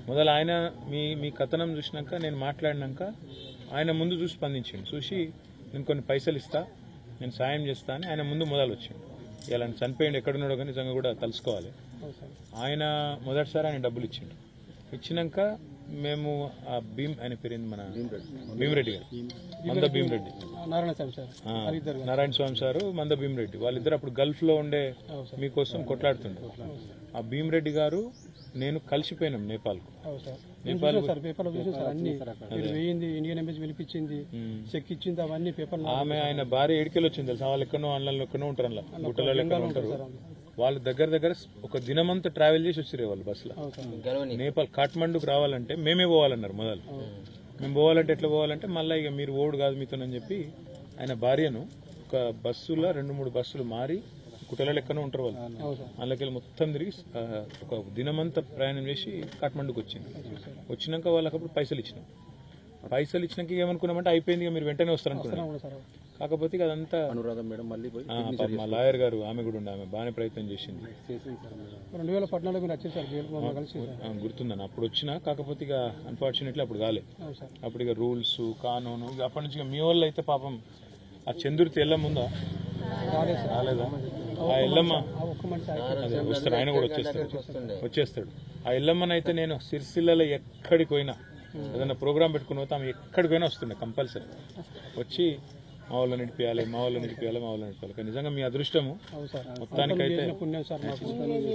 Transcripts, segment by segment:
మొదలు ఆయన మీ మీ కథనం చూసినాక నేను మాట్లాడినాక ఆయన ముందు చూసి స్పందించిండు చూసి నేను కొన్ని పైసలు ఇస్తా నేను సాయం చేస్తా అని ఆయన ముందు మొదలు వచ్చిండు ఇలా ఆయన చనిపోయిండు ఎక్కడున్నాడో కానీ నిజంగా కూడా తెలుసుకోవాలి అవును సార్ ఆయన మొదటిసారి ఆయన డబ్బులు ఇచ్చిండు ఇచ్చినాక మేము ఆ భీమ్ ఆయన పేరేంది మన భీమిరెడ్డి గారు మంద భీమిరెడ్డి నారాయణ స్వామి సార్ ఆ, వాళ్ళిద్దరు నారాయణ స్వామి సారు మంద భీమిరెడ్డి వాళ్ళిద్దరు అప్పుడు గల్ఫ్ లో ఉండే అవును సార్ మీకోసం కొట్లాడుతుండే ఆ భీమిరెడ్డి గారు నేను కలిసిపోయినాం నేపాల్కు అవును సార్ నేను చూసాను సార్ పేపర్లో చూసాను సార్ అన్ని మీరు వేయింది ఇండియన్ ఎంబసీ పిలిపించింది చెక్ ఇచ్చింది అవన్నీ పేపర్లో ఆమె ఆయన భార్య ఏడికెళ్ళి వచ్చింది తెలుసా వాళ్ళు ఎక్కడో ఆన్లైన్లో ఎక్కడో ఉంటారు అలా గుట్టలలో ఎక్కడో ఉంటారు వాళ్ళు దగ్గర దగ్గర ఒక దినమంతా ట్రావెల్ చేసి వచ్చిరే వాళ్ళు బస్సులో అవును సార్ నేపాల్ కాఠ్మండుకు రావాలంటే మేమే పోవాలన్నారు మొదలు మేము పోవాలంటే ఎట్లా పోవాలంటే మళ్ళీ ఇక మీరు ఓడు కాదు మీతోనని చెప్పి ఆయన భార్యను ఒక బస్సులో రెండు మూడు బస్సులు మారి కుటల లెక్కన ఉంటారు వాళ్ళు అవును సార్ అందులోకి మొత్తం తిరిగి ఆ, ఒక దినమంతా ప్రయాణం చేసి కాఠ్మండుకు వచ్చింది వచ్చినాక వాళ్ళకి అప్పుడు పైసలు ఇచ్చినాం పైసలు ఇచ్చినాక ఏమనుకున్నామంటే అయిపోయింది ఇక మీరు వెంటనే వస్తారనుకున్నాం అవును సార్ కాకపోతే ఇక అదంతా అనురాధం మేడం మళ్ళీ పోయి ఆ, పాపం మా లాయర్ గారు ఆమె కూడా ఉండే ఆమె బాగానే ప్రయత్నం చేసింది చేసింది సార్ మేడం రెండు వేల పద్నాలుగు మీరు వచ్చారు సార్ జైలు మమ్మల్ని కలిసి సార్ ఆ, గుర్తుందని అప్పుడు వచ్చినా కాకపోతే ఇక అన్ఫార్చునేట్లీ అప్పుడు కాలే అవును సార్ అప్పుడు ఇక రూల్స్ కానూను ఇక అప్పటి నుంచి ఇక మీ వాళ్ళు అయితే పాపం ఆ చంద్రుడికి ఎల్లమ్మ ఉందా రాలేదు సార్ రాలేదా ఆ ఎల్లమ్మ ఆ ఒక్క మనిషి ఆగి- అదే వస్తాడు ఆయన కూడా వచ్చేస్తాడు వచ్చేస్తాడు ఆ ఎల్లమ్మని అయితే నేను సిరిసిల్లలో ఎక్కడికి పోయినా ఏదైనా ప్రోగ్రామ్ పెట్టుకుని పోతే ఆమె ఎక్కడికి పోయినా వస్తుండే కంపల్సరీ వచ్చి మా వాళ్ళు నడిపియాలి మా వాళ్ళు నడిపియాలి మా వాళ్ళు నడిపియాలి కానీ నిజంగా మీ అదృష్టము అవును సార్ మొత్తానికైతే చేసిన పుణ్యం సార్ మాకు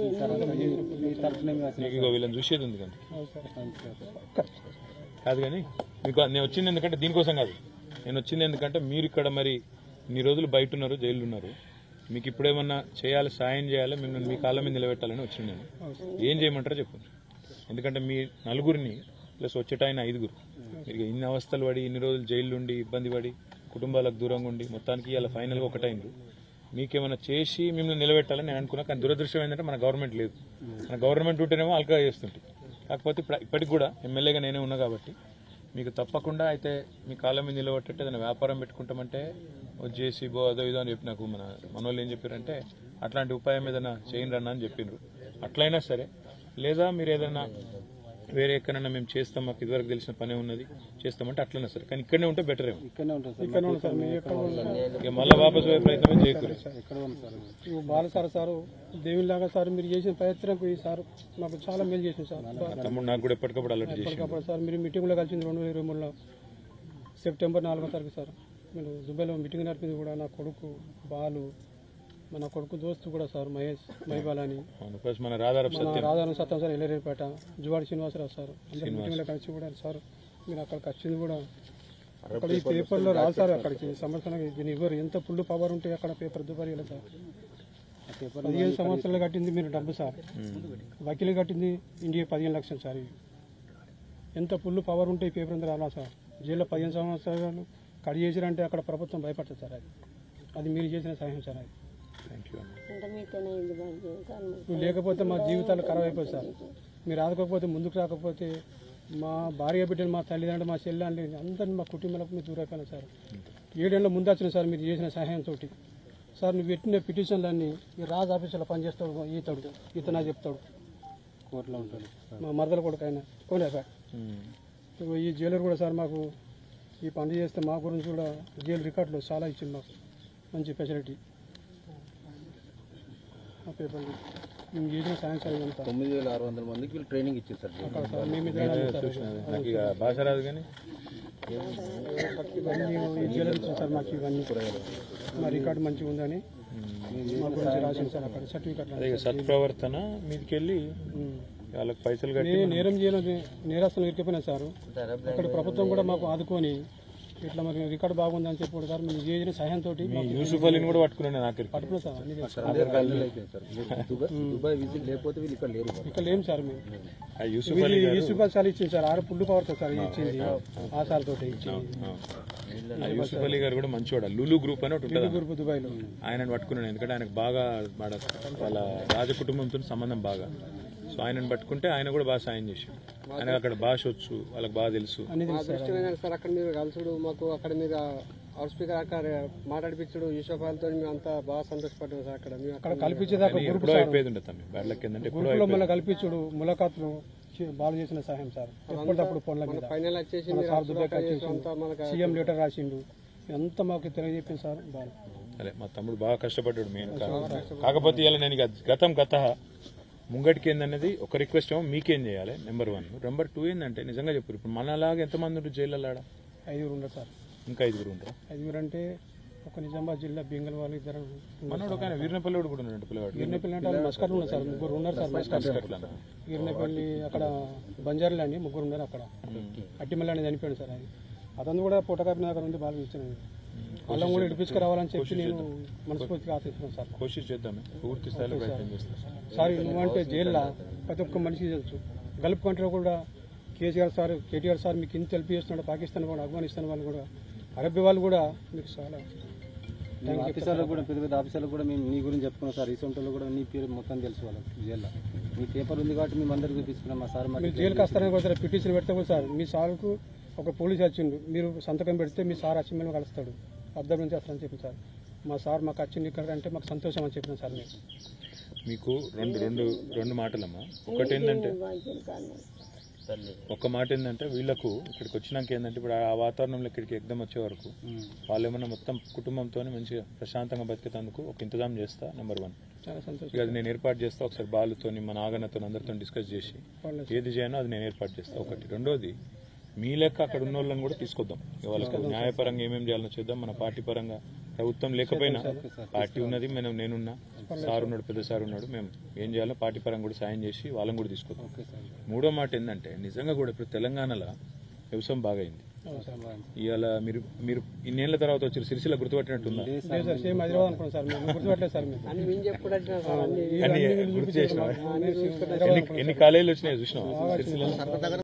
మీ తరఫున నీకు ఇగో వీళ్ళని చూసేది ఉంది కానీ అవును సార్ కాదు కానీ మీకు నేను వచ్చింది ఎందుకంటే దీనికోసం కాదు నేను వచ్చింది ఎందుకంటే మీరు ఇక్కడ మరి ఇన్ని రోజులు బయట ఉన్నారు జైలు ఉన్నారు మీకు ఇప్పుడేమన్నా చేయాలి సాయం చేయాలి మిమ్మల్ని మీ కాళ్ళ మీద నిలబెట్టాలని వచ్చింది నేను ఏం చేయమంటారో చెప్పండి ఎందుకంటే మీ నలుగురిని ప్లస్ వచ్చేటాయన ఐదుగురు మీరు ఇన్ని అవస్థలు పడి ఇన్ని రోజులు జైలు ఉండి ఇబ్బంది పడి కుటుంబాలకు దూరంగా ఉండి మొత్తానికి ఇలా ఫైనల్గా ఒకటైంది మీకేమైనా చేసి మిమ్మల్ని నిలబెట్టాలని నేను అనుకున్నా కానీ దురదృష్టం ఏంటంటే మన గవర్నమెంట్ లేదు మన గవర్నమెంట్ ఉంటేనేమో అల్కా చేస్తుంటే కాకపోతే ఇప్పుడు ఇప్పటికి కూడా ఎమ్మెల్యేగా నేనే ఉన్నా కాబట్టి మీకు తప్పకుండా అయితే మీ కాళ్ళ మీద నిలబట్టేట్టు ఏదైనా వ్యాపారం పెట్టుకుంటామంటే వచ్చేసి బో అదో ఇదో అని చెప్పి నాకు మన మనోళ్ళు ఏం చెప్పారంటే అట్లాంటి ఉపాయం ఏదైనా చేయండి అన్న అని చెప్పిండ్రు అట్లయినా సరే లేదా మీరు ఏదైనా వేరే ఎక్కడైనా మేము చేస్తాం మాకు ఇదివరకు తెలిసిన పనే ఉన్నది చేస్తామంటే అట్లనే సరే కానీ ఇక్కడనే ఉంటే బెటర్ ఏమో ఇక్కడనే ఉంటాం సార్ ఇక్కడ ఉంది సార్ మీరు ఎక్కడ ఉన్నారు ఇక మళ్ళీ వాపసు పోయే ప్రయత్నమే చేయకూడదు ఎక్కడ ఉంది సార్ ఇవి బాలసార సారు దేవునిలాగా సార్ మీరు చేసిన ప్రయత్నంకు ఈ సార్ మాకు చాలా మేలు చేసింది సార్ తమ్ముడు నాకు కూడా ఎప్పటికప్పుడు అలర్ట్ చేసి అప్పటికప్పుడు సార్ మీరు మీటింగ్లో కలిసింది రెండు వేల ఇరవై మూడులో సెప్టెంబర్ నాలుగో తారీఖు సార్ మీరు దుబాయ్లో మీటింగ్ నడిపింది కూడా నా కొడుకు బాలు మన కొడుకు దోస్తు కూడా సార్ మహేష్ మైబాల్ అని అవును ప్లస్ మన రాధారపు మన సత్యం రాధారాం సత్యం సార్ ఎల్లరేపేట జువాడి శ్రీనివాసరావు సార్ అందరు మీటింగ్లో కలిసి కూడా సార్ మీరు అక్కడికి వచ్చింది కూడా అక్కడ ఈ పేపర్లో రాశారు అక్కడికి సంవత్సరానికి దీని ఇవ్వరు ఎంత ఫుల్ పవర్ ఉంటే అక్కడ పేపర్ దుబారి సార్ పదిహేను సంవత్సరాలు కట్టింది మీరు డబ్బు సార్ వకీలు కట్టింది ఇండియా పదిహేను లక్షలు సార్ ఇవి ఎంత ఫుల్ పవర్ ఉంటే ఈ పేపర్ అంతా రాలా సార్ జైల్లో పదిహేను సంవత్సరాలు కడి చేసిరంటే అక్కడ ప్రభుత్వం భయపడుతుంది సార్ అది అది మీరు చేసిన సహాయం సార్ అది థ్యాంక్ యూ అన్న అంటే మీతోనే ఇది బాగా సార్ నువ్వు లేకపోతే మా జీవితాలు ఖరాబ్ అయిపోతుంది సార్ మీరు ఆదుకోకపోతే ముందుకు రాకపోతే మా భార్య బిడ్డలు మా తల్లిదండ్రులు మా చెల్లెళ్ళు అందరిని మా కుటుంబాలకు మీరు దూరైపోయినా సార్ ఏడేళ్ళ ముందు వచ్చిన సార్ మీరు చేసిన సహాయంతో సార్ నువ్వు పెట్టిన పిటిషన్లన్నీ ఈ రాజు ఆఫీసులో పనిచేస్తాడు ఈతాడు ఇతను చెప్తాడు కోర్టులో ఉంటాడు మా మరదల కొడుకు ఆయన కోలేక ఉమ్. ఈ జైలర్ కూడా సార్ మాకు ఈ పని చేస్తే మా గురించి కూడా జైలు రికార్డులు చాలా ఇచ్చింది మాకు మంచి ఫెసిలిటీ ఆ పేపర్లు మేము చేసిన సాయం సార్ ఇదంతా తొమ్మిది వేల ఆరు వందల మందికి వీళ్ళు ట్రైనింగ్ ఇచ్చారు సార్ అక్కడ సార్ మేము ఇద్దరం సార్ చూసినది. నాకు ఇక భాష రాదు కానీ ఇవన్నీ ఈ జైలర్ ఇచ్చింది సార్ మాకు ఇవన్నీ మా రికార్డు మంచిగా ఉందని మా గురించి రాసింది సార్ అక్కడ సర్టిఫికెట్ అదే ఇక సత్ప్రవర్తన మీదకి వెళ్ళి వాళ్ళకి పైసలు కట్టి నేను నేరం చేయలేదు నేరస్తులు ఇరికిపోయినా సార్ అక్కడ ప్రభుత్వం కూడా మాకు ఆదుకొని ఇట్లా మరి రికార్డు బాగుందని చెప్పి కూడా సార్ మీరు చేసిన సహాయంతో మీ యూసుఫ్ అలీని కూడా పట్టుకున్నాను నాకు పట్టుకున్నాం సార్ అన్ని తెలుసు. అయిపోయింది సార్ దుబాయ్ దుబాయ్ విజిట్ లేకపోతే వీళ్ళు ఇక్కడ లేరు సార్. ఇక్కడ లేం సార్ మేము ఆ యూసుఫ్ అలీ గారు యూసుఫ్ సార్ ఇచ్చింది సార్ ఆరు పుల్లు పవర్తో సార్ ఇచ్చింది ఆ సార్ తోటి ఇచ్చింది ఆ. ఆ యూసుఫ్ అలీ గారు కూడా మంచివాడు లులు గ్రూప్ అని ఒకటి ఉంటుంది గ్రూప్ దుబాయ్లో ఆయనను పట్టుకున్నాను ఎందుకంటే ఆయనకు బాగా వాడ వాళ్ళ రాజ కుటుంబంతో సంబంధం బాగా సో ఆయనను పట్టుకుంటే ఆయన కూడా బాగా సాయం చేశాడు ఆయనకు అక్కడ భాష వచ్చు వాళ్ళకి బాగా తెలుసు అన్ని తెలుసు సార్ ఇష్టం ఏంటంటే సార్ అక్కడ మీరు కలుసుడు మాకు అక్కడ మీద హౌస్ స్పీకర్ అక్కడ మాట్లాడిపించుడు యూసఫాలతో మేము అంతా బాగా సంతోషపడ్డాం సార్ అక్కడ మేము అక్కడ కల్పించేదాకా కానీ ఎప్పుడో అయిపోయేది ఉండదు తమ్మి బ్యాడ్ లక్ ఏంటంటే ఎప్పుడో గ్రూప్లో మళ్ళీ కల్పించుడు ములాఖాతులు చే- బాగా చేసిన సహాయం సార్ ఎప్పటికప్పుడు పనుల మీద ఫైనల్ వచ్చేసి మన మీరు సార్ దుబాయ్ అసలు వచ్చేసిండు. అంతా మనకు సీఎం లెటర్ రాసిండు ఇదంతా మాకు తెలియజెప్పింది సార్ బాగా అదే మా తమ్ముడు బాగా కష్టపడ్డాడు మెయిన్ కాకపోతే ఇలా నేను ఇక గతం గత ముంగటికి ఏందనేది ఒక రిక్వెస్ట్ ఏమో మీకేం చేయాలి నెంబర్ వన్ నెంబర్ టూ ఏంటంటే నిజంగా చెప్పారు ఇప్పుడు మనలాగా ఎంతమంది ఉంటారు జైల్లో ఆడ ఐదుగురు ఉన్నారు సార్ ఇంకా ఐదుగురు ఉంటారు ఐదుగురు అంటే ఒక నిజామాబాద్ జిల్లా బెంగల్ వాళ్ళు ఇద్దరు మనోడు కానీ వీరినపల్లి కూడా ఉన్నాడు పిల్లవాడు గిరినపల్లి అంటే వాళ్ళు మస్కర్లు ఉన్నారు సార్ ముగ్గురు ఉన్నారు సార్ మస్కర్ గిరినపల్లి అక్కడ బంజారులు అండి ముగ్గురు ఉన్నారు అక్కడ అట్టిమల్లి అని చనిపోయాడు సార్ ఆయన అతను కూడా పుట్టకాపి నగర్ నుండి బాగా ఇచ్చిన వాళ్ళని కూడా ఇడిపించుకురావాలని చెప్పి నేను మనస్ఫూర్తిగా ఆశిస్తున్నాను సార్ కోషిష్ చేద్దామే పూర్తి స్థాయిలో ప్రయత్నం చేస్తాం సార్ నువ్వంటే జైల్లో ప్రతి ఒక్క మనిషికి తెలుసు గల్ఫ్ కంట్రీలో కూడా కేసీఆర్ సార్ కేటీఆర్ సార్ మీకు ఇంత హెల్ప్ చేస్తున్నాడు పాకిస్తాన్ కూడా ఆఫ్ఘనిస్తాన్ వాళ్ళు కూడా అరబ్బీ వాళ్ళు కూడా మీకు చాలా మేము ఆఫీసర్లకు కూడా పెద్ద పెద్ద ఆఫీసర్లకు కూడా మేము నీ గురించి చెప్పుకున్నాం సార్ రీసెంట్ కూడా నీ పేరు మొత్తం తెలుసు వాళ్ళకి జైల్లో మీ పేపర్ ఉంది కాబట్టి మేము అందరికి చూపించుకున్నాం మా సార్ మాకు మీరు జైలుకి వస్తారని కూడా సరే పిటిషన్ పెడితే కూడా సార్ మీ సార్కు ఒక పోలీస్ వచ్చిండు మీరు సంతకం పెడితే మీ సార్ వచ్చి మిమ్మల్ని కలుస్తాడు అర్థం నుంచి వస్తారని చెప్పి సార్ మా సార్ మాకు వచ్చింది ఇక్కడ అంటే మాకు సంతోషం అని చెప్పిన సార్ మేము మీకు రెండు రెండు రెండు మాటలమ్మా ఒకటి ఏంటంటే ఒక మాట ఏంటంటే వీళ్ళకు ఇక్కడికి వచ్చినాక ఏంటంటే ఇప్పుడు ఆ వాతావరణంలో ఇక్కడికి ఎగ్దం వచ్చే వరకు వాళ్ళు ఏమన్నా మొత్తం కుటుంబంతో మంచిగా ప్రశాంతంగా బతికేందుకు ఒక ఇంతజాం చేస్తా నెంబర్ వన్ చాలా సంతోషం ఇక అది నేను ఏర్పాటు చేస్తా ఒకసారి బాలుతోని మన ఆగనతో అందరితో డిస్కస్ చేసి వాళ్ళు ఏది చేయనో అది నేను ఏర్పాటు చేస్తా ఒకటి రెండోది మీ లెక్క అక్కడ ఉన్న వాళ్ళని కూడా తీసుకొద్దాం ఇక వాళ్ళకు న్యాయపరంగా ఏమేమి చేయాలో చేద్దాం మన పార్టీ పరంగా ప్రభుత్వం లేకపోయినా పార్టీ ఉన్నది మనం నేనున్నా సార్ ఉన్నాడు పెద్ద సార్ ఉన్నాడు మేము ఏం చేయాలో పార్టీ పరంగా కూడా సాయం చేసి వాళ్ళని కూడా తీసుకొద్దాం మూడో మాట ఏంటంటే నిజంగా కూడా ఇప్పుడు తెలంగాణలో వ్యవసాయం బాగా అయింది ఇవాళ మీరు మీరు ఇన్నేళ్ల తర్వాత వచ్చారు సిరిసిల్ల గుర్తుపట్టినట్టుందా లేదు సార్ సేమ్ హైదరాబాద్ అనుకున్నాం సార్ మేము గుర్తుపట్టలేదు సార్ మేము అని మేము చెప్పుకుంటున్నాం సార్ అన్ని అన్ని గుర్తు చేసినావా? ఎన్ని ఎన్ని కాలేజీలు వచ్చినాయి చూసినావా సిరిసిల్ల